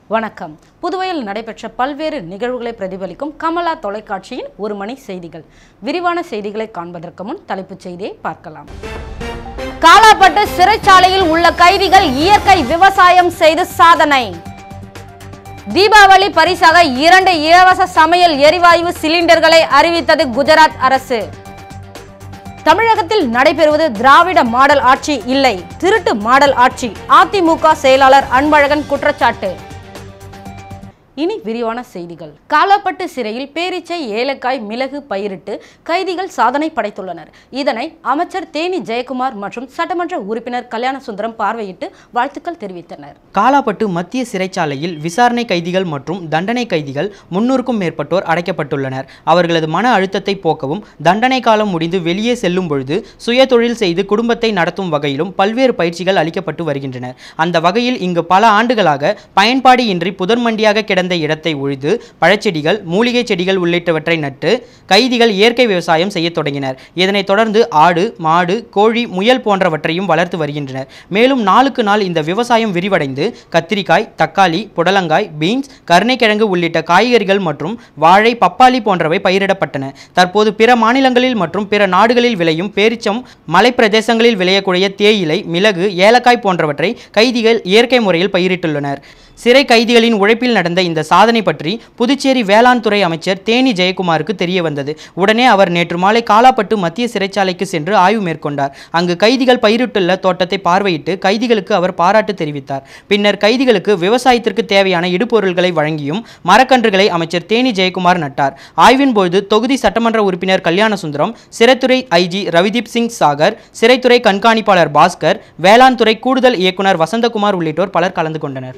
வணக்கம் புதுவையில் நடைபெற்ற பல்வேறு நிகழ்வுகளை பிரதிபலிக்கும் கமலா தொலைக்காட்சியின் ஒரு மணி செய்திகள் விரிவான செய்திகளை காண்பதற்கு முன் தலைப்புச் செய்தியை பார்க்கலாம் காலாப்பட்டு சிறைச்சாலையில் உள்ள கைதிகள் இயற்கை விவசாயம் செய்து சாதனை தீபாவளி பரிசாக இரண்டு இலவச சமையல் எரிவாயு சிலிண்டர்களை அறிவித்தது குஜராத் அரசு தமிழகத்தில் நடைபெறுவது திராவிட மாடல் ஆட்சி இல்லை திருட்டு மாடல் ஆட்சி அதிமுக செயலாளர் அன்பழகன் குற்றச்சாட்டு இனி விரிவான செய்திகள் காலாப்பட்டு சிறையில் பேரீச்சை ஏலக்காய் மிளகு பயிரிட்டு கைதிகள் சாதனை படைத்துள்ளனர் இதனை அமைச்சர் தேனி ஜெயக்குமார் மற்றும் சட்டமன்ற உறுப்பினர் கல்யாணசுந்தரம் பார்வையிட்டு வாழ்த்துக்கள் தெரிவித்தனர் காலாப்பட்டு மத்திய சிறைச்சாலையில் விசாரணை கைதிகள் மற்றும் தண்டனை கைதிகள் முன்னூறுக்கும் மேற்பட்டோர் அடைக்கப்பட்டுள்ளனர் அவர்களது மன அழுத்தத்தை போக்கவும் தண்டனை காலம் முடிந்து வெளியே செல்லும் பொழுது சுய தொழில் செய்து குடும்பத்தை நடத்தும் வகையிலும் பல்வேறு பயிற்சிகள் அளிக்கப்பட்டு வருகின்றன அந்த வகையில் இங்கு பல ஆண்டுகளாக பயன்பாடு இன்றி புதர்மண்டியாக கிடந்த இடத்தை உழுது பழச்செடிகள் மூலிகை செடிகள் உள்ளிட்டவற்றை நட்டு கைதிகள் இயற்கை விவசாயம் செய்யத் தொடங்கினர் இதனைத் தொடர்ந்து ஆடு மாடு கோழி முயல் போன்றவற்றையும் வளர்த்து வருகின்றனர் மேலும் நாளுக்கு நாள் இந்த விவசாயம் விரிவடைந்து கத்திரிக்காய் தக்காளி புடலங்காய் பீன்ஸ் கருணைக்கிழங்கு உள்ளிட்ட காய்கறிகள் மற்றும் வாழை பப்பாளி போன்றவை பயிரிடப்பட்டன தற்போது பிற மாநிலங்களில் மற்றும் பிற நாடுகளில் விளையும் பேரிச்சம் மலைப்பிரதேசங்களில் விளையக்கூடிய தேயிலை மிளகு ஏலக்காய் போன்றவற்றை கைதிகள் இயற்கை முறையில் பயிரிட்டுள்ளனர் சிறை கைதிகளின் உழைப்பில் நடந்த இந்த சாதனை பற்றி புதுச்சேரி வேளாண் துறை அமைச்சர் தேனி ஜெயக்குமாருக்கு தெரிய வந்தது உடனே அவர் நேற்று மாலை காலாப்பட்டு மத்திய சிறைச்சாலைக்கு சென்று ஆய்வு மேற்கொண்டார் அங்கு கைதிகள் பயிரிட்டுள்ள தோட்டத்தை பார்வையிட்டு கைதிகளுக்கு அவர் பாராட்டு தெரிவித்தார் பின்னர் கைதிகளுக்கு விவசாயத்திற்கு தேவையான இடுபொருள்களை வழங்கியும் மரக்கன்றுகளை அமைச்சர் தேனி ஜெயக்குமார் நட்டார் ஆய்வின் பொழுது தொகுதி சட்டமன்ற உறுப்பினர் கல்யாணசுந்தரம் சிறைத்துறை ஐஜி ரவிதீப் சிங் சாகர் சிறைத்துறை கண்காணிப்பாளர் பாஸ்கர் வேளாண் துறை கூடுதல் இயக்குனர் வசந்தகுமார் உள்ளிட்டோர் பலர் கலந்து கொண்டனர்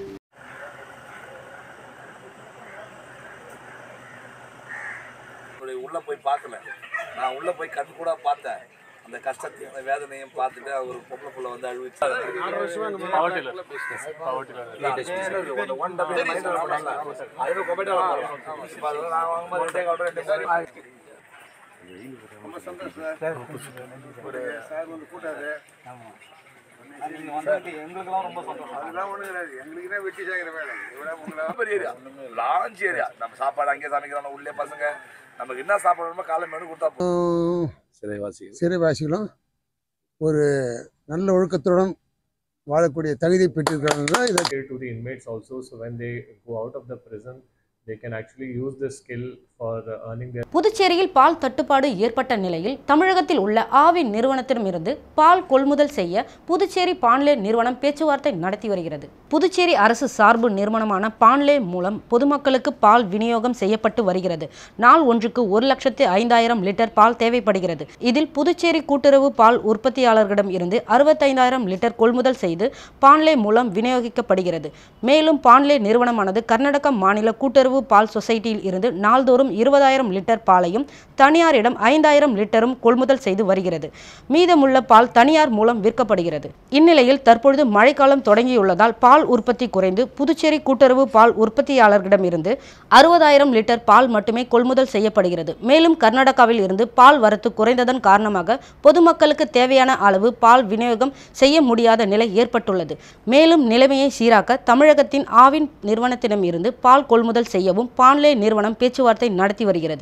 அவருடைய உள்ள போய் பார்க்கல நான் உள்ள போய் கண் கூட பார்த்தேன் அந்த கஷ்டத்தையும் அந்த வேதனையும் பார்த்துட்டு அவர் பொம்பளை புள்ள வந்து அழுவிச்சு லான்ச் ஏரியா நம்ம சாப்பாடு அங்கேயே சமைக்கிறோம் உள்ளே பசங்க நமக்கு என்ன சாப்பாடு வேணுமோ காலை மெனு கொடுத்தா போதும் சிறைவாசிகள் சிறைவாசிகளும் ஒரு நல்ல ஒழுக்கத்துடன் வாழக்கூடிய தகுதி பெற்றிருக்கிறாங்க தான் இதை care to the inmates also so when they go out of the prison they can actually use this skill for uh, earning their புதுச்சேரியில் பால் தட்டுப்பாடு ஏற்பட்ட நிலையில் தமிழகத்தில் உள்ள ஆவின் நிறுவனத்திடமிருந்து பால் கொள்முதல் செய்ய புதுச்சேரி பான்லே நிறுவனம் பேச்சுவார்த்தை நடத்தி வருகிறது புதுச்சேரி அரசு சார்பு நிறுவனமான பான்லே மூலம் பொதுமக்களுக்கு பால் விநியோகம் செய்யப்பட்டு வருகிறது நாள் ஒன்றுக்கு ஒரு லட்சத்து ஐந்தாயிரம் லிட்டர் பால் தேவைப்படுகிறது இதில் புதுச்சேரி கூட்டுறவு பால் உற்பத்தியாளர்களிடம் இருந்து அறுபத்தைந்தாயிரம் லிட்டர் கொள்முதல் செய்து பான்லே மூலம் விநியோகிக்கப்படுகிறது மேலும் பான்லே நிறுவனமானது கர்நாடக மாநில கூட்டுறவு பால் சொசைட்டியில் இருந்து நாள்தோறும் இருபதாயிரம் லிட்டர் பாலையும் தனியாரிடம் ஐந்தாயிரம் லிட்டரும் கொள்முதல் செய்து வருகிறது மீதமுள்ள பால் தனியார் மூலம் விற்கப்படுகிறது இந்நிலையில் தற்பொழுது மழைக்காலம் தொடங்கியுள்ளதால் பால் உற்பத்தி குறைந்து புதுச்சேரி கூட்டுறவு பால் உற்பத்தியாளர்களிடமிருந்து அறுபதாயிரம் லிட்டர் பால் மட்டுமே கொள்முதல் செய்யப்படுகிறது மேலும் கர்நாடகாவில் இருந்து பால் வரத்து குறைந்ததன் காரணமாக பொதுமக்களுக்கு தேவையான அளவு பால் விநியோகம் செய்ய முடியாத நிலை ஏற்பட்டுள்ளது மேலும் நிலைமையை சீராக்க தமிழகத்தின் ஆவின் நிறுவனத்திடம் இருந்து பால் கொள்முதல் செய்யவும் பான்லே நிறுவனம் பேச்சுவார்த்தை நடத்தி வருகிறது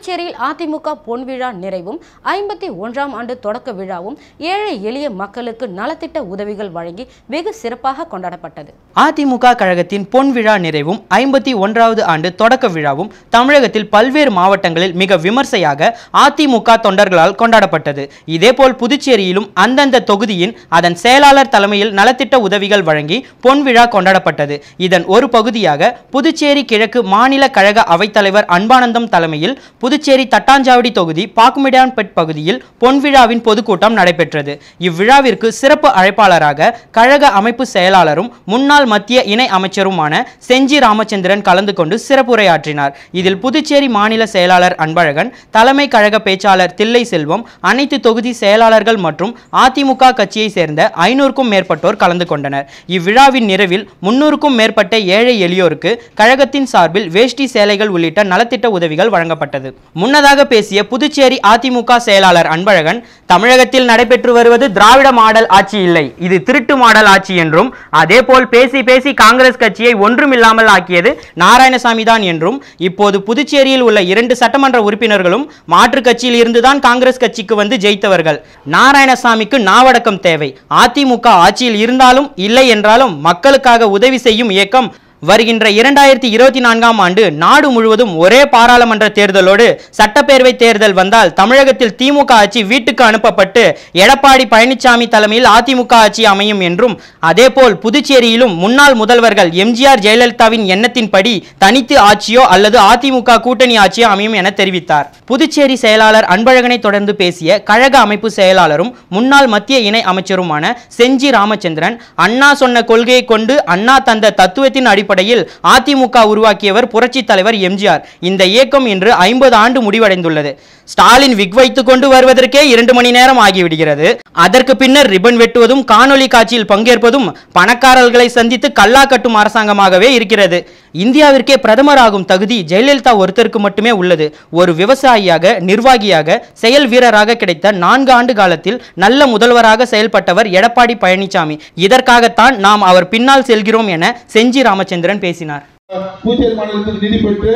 புதுச்சேரியில் அதிமுக பொன் விழா நிறைவும் ஐம்பத்தி ஒன்றாம் ஆண்டு தொடக்க விழாவும் ஏழை எளிய மக்களுக்கு நலத்திட்ட உதவிகள் வழங்கி வெகு சிறப்பாக கொண்டாடப்பட்டது அதிமுக கழகத்தின் பொன் விழா நிறைவும் ஐம்பத்தி ஒன்றாவது ஆண்டு தொடக்க விழாவும் தமிழகத்தில் பல்வேறு மாவட்டங்களில் மிக விமர்சையாக அதிமுக தொண்டர்களால் கொண்டாடப்பட்டது இதேபோல் புதுச்சேரியிலும் அந்தந்த தொகுதியின் அதன் செயலாளர் தலைமையில் நலத்திட்ட உதவிகள் வழங்கி பொன் விழா கொண்டாடப்பட்டது இதன் ஒரு பகுதியாக புதுச்சேரி கிழக்கு மாநில கழக அவைத்தலைவர் அன்பானந்தம் தலைமையில் புதுச்சேரி தட்டாஞ்சாவடி தொகுதி பாக்குமிடான்பெட் பகுதியில் பொன் விழாவின் பொதுக்கூட்டம் நடைபெற்றது இவ்விழாவிற்கு சிறப்பு அழைப்பாளராக கழக அமைப்பு செயலாளரும் முன்னாள் மத்திய இணை அமைச்சருமான செஞ்சி ராமச்சந்திரன் கலந்து கொண்டு சிறப்புரையாற்றினார் இதில் புதுச்சேரி மாநில செயலாளர் அன்பழகன் தலைமை கழக பேச்சாளர் தில்லை செல்வம் அனைத்து தொகுதி செயலாளர்கள் மற்றும் அதிமுக கட்சியை சேர்ந்த ஐநூறுக்கும் மேற்பட்டோர் கலந்து கொண்டனர் இவ்விழாவின் நிறைவில் முன்னூறுக்கும் மேற்பட்ட ஏழை எளியோருக்கு கழகத்தின் சார்பில் வேஷ்டி சேலைகள் உள்ளிட்ட நலத்திட்ட உதவிகள் வழங்கப்பட்டது முன்னதாக பேசிய புதுச்சேரி அதிமுக செயலாளர் அன்பழகன் தமிழகத்தில் நடைபெற்று வருவது திராவிட மாடல் ஆட்சி இல்லை இது திருட்டு மாடல் ஆட்சி என்றும் அதேபோல் பேசி பேசி காங்கிரஸ் கட்சியை ஒன்றுமில்லாமல் ஆக்கியது நாராயணசாமி தான் என்றும் இப்போது புதுச்சேரியில் உள்ள இரண்டு சட்டமன்ற உறுப்பினர்களும் மாற்றுக் கட்சியில் இருந்துதான் காங்கிரஸ் கட்சிக்கு வந்து ஜெயித்தவர்கள் நாராயணசாமிக்கு நாவடக்கம் தேவை அதிமுக ஆட்சியில் இருந்தாலும் இல்லை என்றாலும் மக்களுக்காக உதவி செய்யும் இயக்கம் வருகின்ற இரண்டாயிரத்தி இருபத்தி நான்காம் ஆண்டு நாடு முழுவதும் ஒரே பாராளுமன்ற தேர்தலோடு சட்டப்பேரவை தேர்தல் வந்தால் தமிழகத்தில் திமுக ஆட்சி வீட்டுக்கு அனுப்பப்பட்டு எடப்பாடி பழனிசாமி தலைமையில் அதிமுக ஆட்சி அமையும் என்றும் அதேபோல் புதுச்சேரியிலும் முன்னாள் முதல்வர்கள் எம்ஜிஆர் ஜெயலலிதாவின் எண்ணத்தின்படி தனித்து ஆட்சியோ அல்லது அதிமுக கூட்டணி ஆட்சியோ அமையும் என தெரிவித்தார் புதுச்சேரி செயலாளர் அன்பழகனை தொடர்ந்து பேசிய கழக அமைப்பு செயலாளரும் முன்னாள் மத்திய இணை அமைச்சருமான செஞ்சி ராமச்சந்திரன் அண்ணா சொன்ன கொள்கையை கொண்டு அண்ணா தந்த தத்துவத்தின் அடிப்படையில் அதிமுக உருவாக்கியவர் புரட்சி தலைவர் எம்ஜிஆர் இந்த இயக்கம் இன்று ஐம்பது ஆண்டு முடிவடைந்துள்ளது ஸ்டாலின் விக் வைத்துக் கொண்டு வருவதற்கே இரண்டு மணி நேரம் ஆகிவிடுகிறது அதற்கு பின்னர் ரிப்பன் வெட்டுவதும் காணொலி காட்சியில் பங்கேற்பதும் பணக்காரர்களை சந்தித்து கல்லா கட்டும் அரசாங்கமாகவே இருக்கிறது இந்தியாவிற்கே பிரதமராகும் தகுதி ஜெயலலிதா ஒருத்தருக்கு மட்டுமே உள்ளது ஒரு விவசாயியாக நிர்வாகியாக செயல் வீரராக கிடைத்த நான்கு ஆண்டு காலத்தில் நல்ல முதல்வராக செயல்பட்டவர் எடப்பாடி பழனிசாமி இதற்காகத்தான் நாம் அவர் பின்னால் செல்கிறோம் என செஞ்சி ராமச்சந்திரன் பேசினார் பூச்சேரி மாநிலத்துக்கு நிதி பெற்று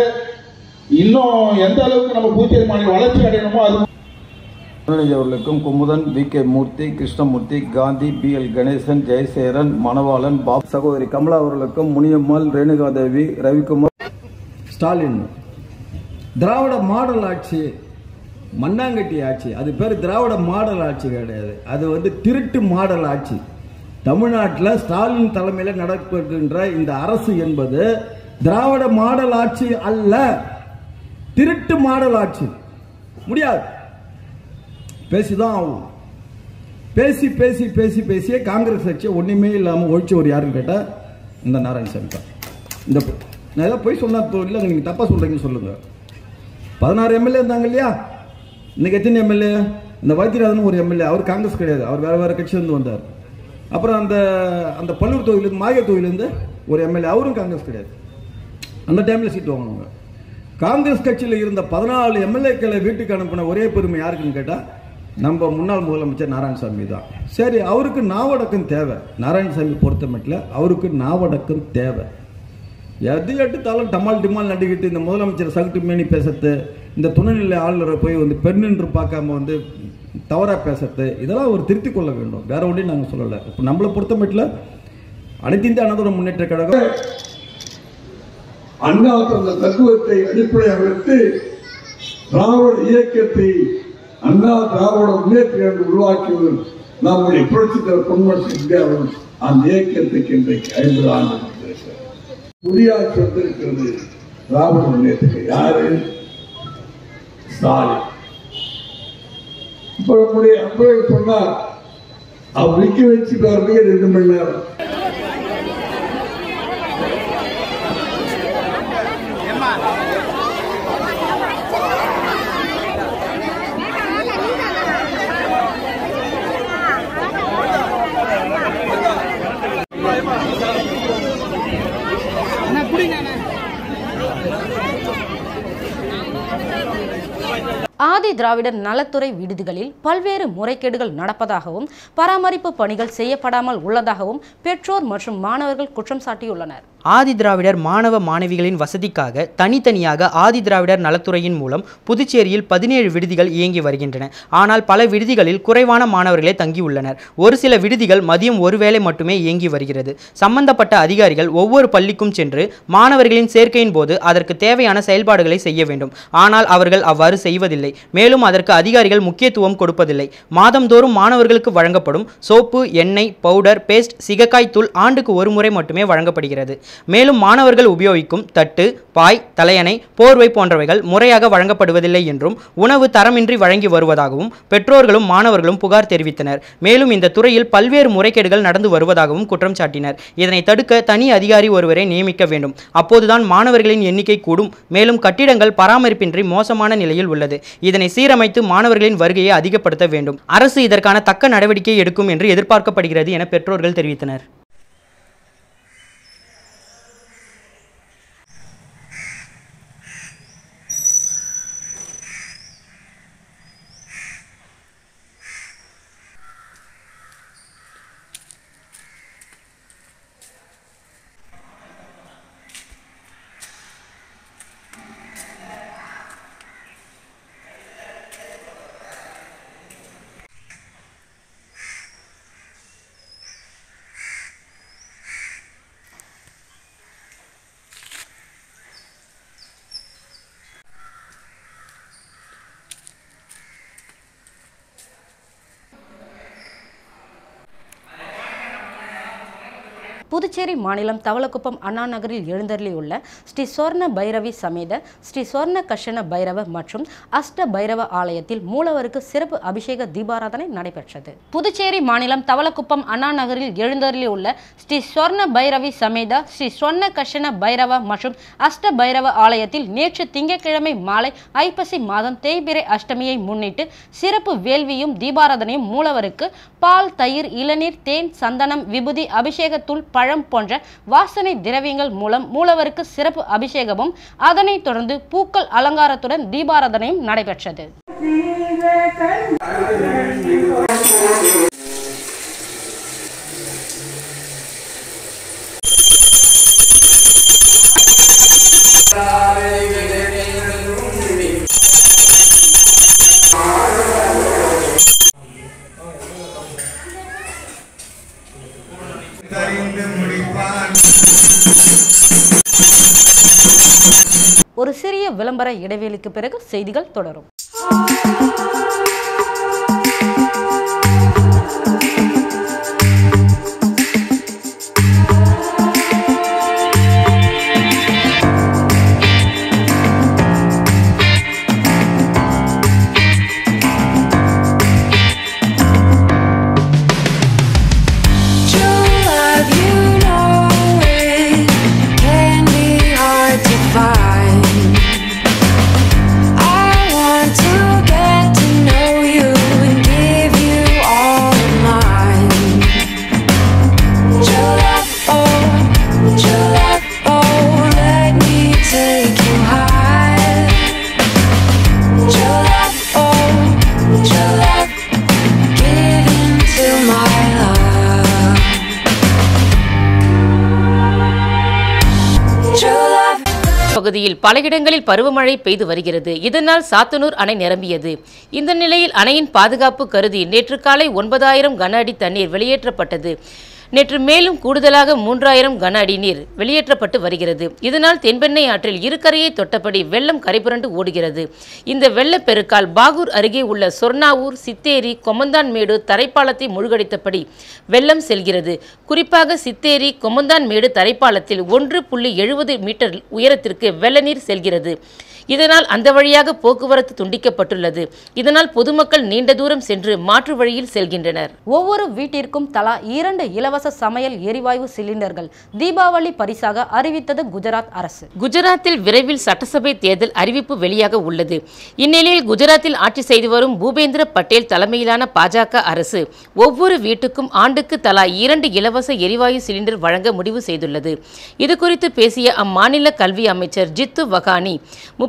இன்னும் எந்த அளவுக்கு நம்ம பூச்சேரி மாநிலம் வளர்ச்சி அடையணுமோ அது கருணாநிதி அவர்களுக்கும் Kumudan V K Moorthy Krishnamoorthy Gandhi P L Ganesan Jayaseran Manavalan பாப் சகோதரி கமலா அவர்களுக்கும் முனியம்மாள் ரேணுகாதேவி ரவிக்குமார் ஸ்டாலின் திராவிட மாடல் ஆட்சி மண்ணாங்கட்டி ஆட்சி அது பேர் திராவிட மாடல் ஆட்சி கிடையாது அது வந்து திருட்டு மாடல் ஆட்சி தமிழ்நாட்டில் ஸ்டாலின் தலைமையில் நடக்கின்ற இந்த அரசு என்பது திராவிட மாடல் ஆட்சி அல்ல திருட்டு மாடல் ஆட்சி முடியாது பேசிதான் ஆகும் பேசி பேசி பேசி பேசியே காங்கிரஸ் கட்சியை ஒண்ணுமே இல்லாமல் ஒழிச்சவர் யாருன்னு கேட்டால் இந்த நாராயணசாமி தான் இந்த நான் ஏதோ போய் சொன்னா இல்லைங்க நீங்கள் தப்பாக சொல்கிறீங்கன்னு சொல்லுங்க பதினாறு எம்எல்ஏ இருந்தாங்க இல்லையா இன்னைக்கு எத்தனை எம்எல்ஏ இந்த வைத்தியநாதன் ஒரு எம்எல்ஏ அவர் காங்கிரஸ் கிடையாது அவர் வேற வேற கட்சியிலேருந்து வந்தார் அப்புறம் அந்த அந்த பல்லூர் தொகுதியிலேருந்து மாயர் தொகுதியிலேருந்து ஒரு எம்எல்ஏ அவரும் காங்கிரஸ் கிடையாது அந்த டைமில் சீட் வாங்கினவங்க காங்கிரஸ் கட்சியில் இருந்த பதினாலு எம்எல்ஏக்களை வீட்டுக்கு அனுப்பின ஒரே பெருமை யாருக்குன்னு கேட்டால் நம்ம முன்னாள் முதலமைச்சர் நாராயணசாமி தான் சரி அவருக்கு நாவடக்கம் தேவை நாராயணசாமி பொறுத்த மட்டும் அவருக்கு நாவடக்கம் தேவை எது எடுத்தாலும் டமால் டிமால் நடிக்கிட்டு இந்த முதலமைச்சர் சகுட்டு மேனி பேசுறது இந்த துணைநிலை ஆளுநரை போய் வந்து பெண்ணென்று பார்க்காம வந்து தவறாக பேசுறது இதெல்லாம் அவர் திருத்திக் கொள்ள வேண்டும் வேற ஒன்றையும் நாங்கள் சொல்லலை இப்போ நம்மளை பொறுத்த மட்டும் அனைத்து இந்திய அனதோட முன்னேற்ற கழகம் அண்ணா தந்த தத்துவத்தை அடிப்படையாக வைத்து திராவிட இயக்கத்தை அண்ணா திராவிட முன்னேற்ற கழகம் உருவாக்கியது நம்முடைய புரட்சித்தர் பொன்மரசு இந்தியாவின் அந்த இயக்கத்துக்கு இன்றைக்கு ஐம்பது ஆண்டு வந்திருக்கிறது. புதிய ஆட்சி வந்திருக்கிறது திராவிட முன்னேற்ற யாரு ஸ்டாலின் இப்ப நம்முடைய அன்பழகன் சொன்னார் அவர் நிக்க வச்சு பாருங்க ரெண்டு மணி நேரம் ஆதி திராவிடர் நலத்துறை விடுதிகளில் பல்வேறு முறைகேடுகள் நடப்பதாகவும் பராமரிப்பு பணிகள் செய்யப்படாமல் உள்ளதாகவும் பெற்றோர் மற்றும் மாணவர்கள் குற்றம் சாட்டியுள்ளனர் ஆதி திராவிடர் மாணவ மாணவிகளின் வசதிக்காக தனித்தனியாக ஆதி திராவிடர் நலத்துறையின் மூலம் புதுச்சேரியில் பதினேழு விடுதிகள் இயங்கி வருகின்றன ஆனால் பல விடுதிகளில் குறைவான மாணவர்களே தங்கியுள்ளனர் ஒரு சில விடுதிகள் மதியம் ஒருவேளை மட்டுமே இயங்கி வருகிறது சம்பந்தப்பட்ட அதிகாரிகள் ஒவ்வொரு பள்ளிக்கும் சென்று மாணவர்களின் சேர்க்கையின் போது அதற்கு தேவையான செயல்பாடுகளை செய்ய வேண்டும் ஆனால் அவர்கள் அவ்வாறு செய்வதில்லை மேலும் அதற்கு அதிகாரிகள் முக்கியத்துவம் கொடுப்பதில்லை மாதந்தோறும் மாணவர்களுக்கு வழங்கப்படும் சோப்பு எண்ணெய் பவுடர் பேஸ்ட் சிகக்காய் தூள் ஆண்டுக்கு ஒரு முறை மட்டுமே வழங்கப்படுகிறது மேலும் மாணவர்கள் உபயோகிக்கும் தட்டு பாய் தலையணை போர்வை போன்றவைகள் முறையாக வழங்கப்படுவதில்லை என்றும் உணவு தரமின்றி வழங்கி வருவதாகவும் பெற்றோர்களும் மாணவர்களும் புகார் தெரிவித்தனர் மேலும் இந்த துறையில் பல்வேறு முறைகேடுகள் நடந்து வருவதாகவும் குற்றம் சாட்டினர் இதனை தடுக்க தனி அதிகாரி ஒருவரை நியமிக்க வேண்டும் அப்போதுதான் மாணவர்களின் எண்ணிக்கை கூடும் மேலும் கட்டிடங்கள் பராமரிப்பின்றி மோசமான நிலையில் உள்ளது இதனை சீரமைத்து மாணவர்களின் வருகையை அதிகப்படுத்த வேண்டும் அரசு இதற்கான தக்க நடவடிக்கை எடுக்கும் என்று எதிர்பார்க்கப்படுகிறது என பெற்றோர்கள் தெரிவித்தனர் புதுச்சேரி மாநிலம் தவளக்குப்பம் அண்ணா நகரில் எழுந்தருளியுள்ள ஸ்ரீ சொர்ண பைரவி சமேத ஸ்ரீ சொர்ண கஷண பைரவ மற்றும் அஷ்ட பைரவ ஆலயத்தில் மூலவருக்கு சிறப்பு அபிஷேக தீபாராதனை நடைபெற்றது புதுச்சேரி மாநிலம் தவளக்குப்பம் அண்ணா நகரில் எழுந்தருளியுள்ள ஸ்ரீ சொர்ண பைரவி சமேத ஸ்ரீ சொர்ண கஷண பைரவ மற்றும் அஷ்ட பைரவ ஆலயத்தில் நேற்று திங்கட்கிழமை மாலை ஐப்பசி மாதம் தேய்பிரை அஷ்டமியை முன்னிட்டு சிறப்பு வேள்வியும் தீபாராதனையும் மூலவருக்கு பால் தயிர் இளநீர் தேன் சந்தனம் விபூதி அபிஷேகத்தூள் பழம் போன்ற வாசனை திரவியங்கள் மூலம் மூலவருக்கு சிறப்பு அபிஷேகமும் அதனைத் தொடர்ந்து பூக்கள் அலங்காரத்துடன் தீபாராதனையும் நடைபெற்றது ஒரு சிறிய விளம்பர இடைவேளைக்கு பிறகு செய்திகள் தொடரும் True love, you know it can be hard to find. I want to get to know you and give you all of mine. True love, oh, true love, oh, let me take you high. True love, oh, true love, give into my love. True love. பகுதியில் பல இடங்களில் பருவமழை பெய்து வருகிறது இதனால் சாத்தனூர் அணை நிரம்பியது இந்த நிலையில் அணையின் பாதுகாப்பு கருதி நேற்று காலை ஒன்பதாயிரம் கன அடி தண்ணீர் வெளியேற்றப்பட்டது நேற்று மேலும் கூடுதலாக மூன்றாயிரம் கன அடி நீர் வெளியேற்றப்பட்டு வருகிறது இதனால் தென்பெண்ணை ஆற்றில் இருக்கரையை தொட்டபடி வெள்ளம் கரைபுரண்டு ஓடுகிறது இந்த வெள்ளப்பெருக்கால் பாகூர் அருகே உள்ள சொர்ணாவூர் சித்தேரி கொமந்தான்மேடு தரைப்பாலத்தை முழுகடித்தபடி வெள்ளம் செல்கிறது குறிப்பாக சித்தேரி கொமந்தான்மேடு தரைப்பாலத்தில் ஒன்று புள்ளி எழுபது மீட்டர் உயரத்திற்கு வெள்ள நீர் செல்கிறது இதனால் அந்த வழியாக போக்குவரத்து துண்டிக்கப்பட்டுள்ளது இதனால் பொதுமக்கள் நீண்ட தூரம் சென்று மாற்று வழியில் செல்கின்றனர் ஒவ்வொரு வீட்டிற்கும் தலா இரண்டு இலவச சமையல் எரிவாயு சிலிண்டர்கள் தீபாவளி பரிசாக அறிவித்தது குஜராத் அரசு குஜராத்தில் விரைவில் சட்டசபை தேர்தல் அறிவிப்பு வெளியாக உள்ளது இந்நிலையில் குஜராத்தில் ஆட்சி செய்து வரும் பூபேந்திர பட்டேல் தலைமையிலான பாஜக அரசு ஒவ்வொரு வீட்டுக்கும் ஆண்டுக்கு தலா இரண்டு இலவச எரிவாயு சிலிண்டர் வழங்க முடிவு செய்துள்ளது இதுகுறித்து பேசிய அம்மாநில கல்வி அமைச்சர் ஜித்து வகானி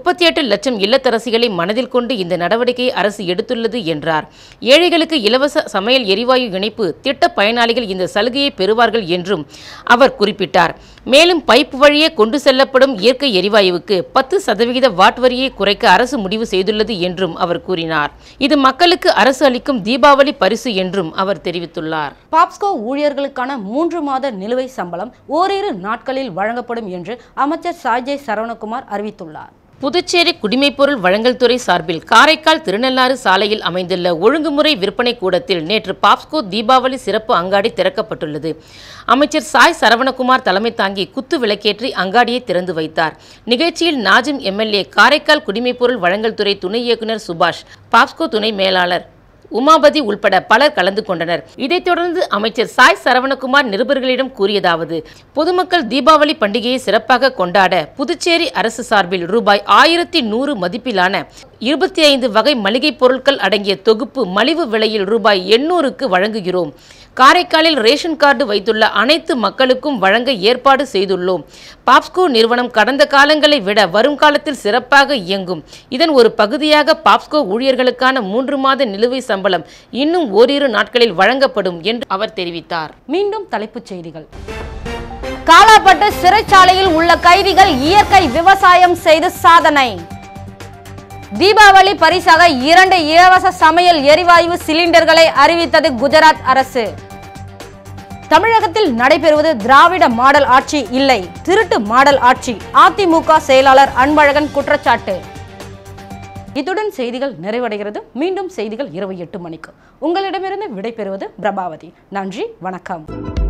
முப்பத்தி எட்டு லட்சம் இல்லத்தரசிகளை மனதில் கொண்டு இந்த நடவடிக்கையை அரசு எடுத்துள்ளது என்றார் ஏழைகளுக்கு இலவச சமையல் எரிவாயு இணைப்பு திட்ட பயனாளிகள் இந்த சலுகையை பெறுவார்கள் என்றும் அவர் குறிப்பிட்டார் மேலும் பைப் வழியே கொண்டு செல்லப்படும் இயற்கை எரிவாயுவுக்கு பத்து சதவிகித வாட் வரியை குறைக்க அரசு முடிவு செய்துள்ளது என்றும் அவர் கூறினார் இது மக்களுக்கு அரசு அளிக்கும் தீபாவளி பரிசு என்றும் அவர் தெரிவித்துள்ளார் பாப்ஸ்கோ ஊழியர்களுக்கான மூன்று மாத நிலுவை சம்பளம் ஓரிரு நாட்களில் வழங்கப்படும் என்று அமைச்சர் சாய்ஜய் சரவணகுமார் அறிவித்துள்ளார் புதுச்சேரி குடிமைப்பொருள் வழங்கல் துறை சார்பில் காரைக்கால் திருநள்ளாறு சாலையில் அமைந்துள்ள ஒழுங்குமுறை விற்பனை கூடத்தில் நேற்று பாப்ஸ்கோ தீபாவளி சிறப்பு அங்காடி திறக்கப்பட்டுள்ளது அமைச்சர் சாய் சரவணகுமார் தலைமை தாங்கி குத்து விளக்கேற்றி அங்காடியை திறந்து வைத்தார் நிகழ்ச்சியில் நாஜிம் எம்எல்ஏ காரைக்கால் குடிமைப்பொருள் வழங்கல் துறை துணை இயக்குநர் சுபாஷ் பாப்ஸ்கோ துணை மேலாளர் உமாபதி உள்பட பலர் கலந்து கொண்டனர் இதைத் தொடர்ந்து அமைச்சர் சாய் சரவணகுமார் நிருபர்களிடம் கூறியதாவது பொதுமக்கள் தீபாவளி பண்டிகையை சிறப்பாக கொண்டாட புதுச்சேரி அரசு சார்பில் ரூபாய் ஆயிரத்தி நூறு மதிப்பிலான இருபத்தி ஐந்து வகை மளிகைப் பொருட்கள் அடங்கிய தொகுப்பு மலிவு விலையில் ரூபாய் எண்ணூறுக்கு வழங்குகிறோம் காரைக்காலில் ரேஷன் கார்டு வைத்துள்ள அனைத்து மக்களுக்கும் வழங்க ஏற்பாடு செய்துள்ளோம் பாப்ஸ்கோ நிறுவனம் கடந்த காலங்களை விட வரும் காலத்தில் சிறப்பாக இயங்கும் இதன் ஒரு பகுதியாக பாப்ஸ்கோ ஊழியர்களுக்கான மூன்று மாத நிலுவை சம்பளம் இன்னும் ஓரிரு நாட்களில் வழங்கப்படும் என்று அவர் தெரிவித்தார் மீண்டும் தலைப்புச் செய்திகள் காலாப்பட்டு சிறைச்சாலையில் உள்ள கைதிகள் இயற்கை விவசாயம் செய்து சாதனை தீபாவளி பரிசாக இரண்டு இலவச சமையல் எரிவாயு சிலிண்டர்களை அறிவித்தது குஜராத் அரசு தமிழகத்தில் நடைபெறுவது திராவிட மாடல் ஆட்சி இல்லை திருட்டு மாடல் ஆட்சி அதிமுக செயலாளர் அன்பழகன் குற்றச்சாட்டு இத்துடன் செய்திகள் நிறைவடைகிறது மீண்டும் செய்திகள் இரவு எட்டு மணிக்கு உங்களிடமிருந்து விடைபெறுவது பிரபாவதி நன்றி வணக்கம்